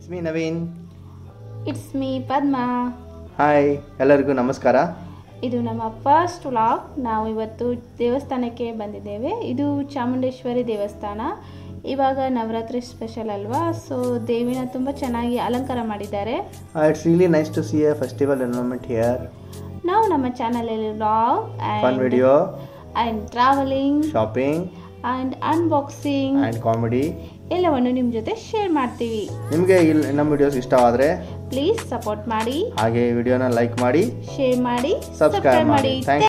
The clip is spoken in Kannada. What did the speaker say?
it's me Naveen it's me Padma hi ಎಲ್ಲರಿಗೂ ನಮಸ್ಕಾರ ಇದು ನಮ್ಮ ಫಸ್ಟ್ ವ್ಲಾಗ್ ನಾವು ಇವತ್ತು ದೇವಸ್ಥಾನಕ್ಕೆ ಬಂದಿದ್ದೇವೆ ಇದು ಚಾಮುಂಡೇಶ್ವರಿ ದೇವಸ್ಥಾನ ಇವಾಗ ನವರಾತ್ರಿ ಸ್ಪೆಷಲ್ ಅಲ್ವಾ ಸೊ ದೇವಿನ ತುಂಬ ಚೆನ್ನಾಗಿ ಅಲಂಕಾರ ಮಾಡಿದ್ದಾರೆ it's really nice to see a festival environment here ನಾವು ನಮ್ಮ ಚಾನಲಲ್ಲಿ vlog fun video and travelling shopping and unboxing and comedy ಎಲ್ಲವನ್ನು ನಿಮ್ಮ ಜೊತೆ ಶೇರ್ ಮಾಡ್ತೀವಿ ನಿಮಗೆ ಇಲ್ಲಿ ನಮ್ಮ ವಿಡಿಯೋಸ್ ಇಷ್ಟವಾದರೆ ಪ್ಲೀಸ್ ಸಪೋರ್ಟ್ ಮಾಡಿ ಹಾಗೆ ವಿಡಿಯೋನ ಲೈಕ್ ಮಾಡಿ ಶೇರ್ ಮಾಡಿ ಸಬ್ಸ್ಕ್ರೈಬ್ ಮಾಡಿ ಥ್ಯಾಂಕ್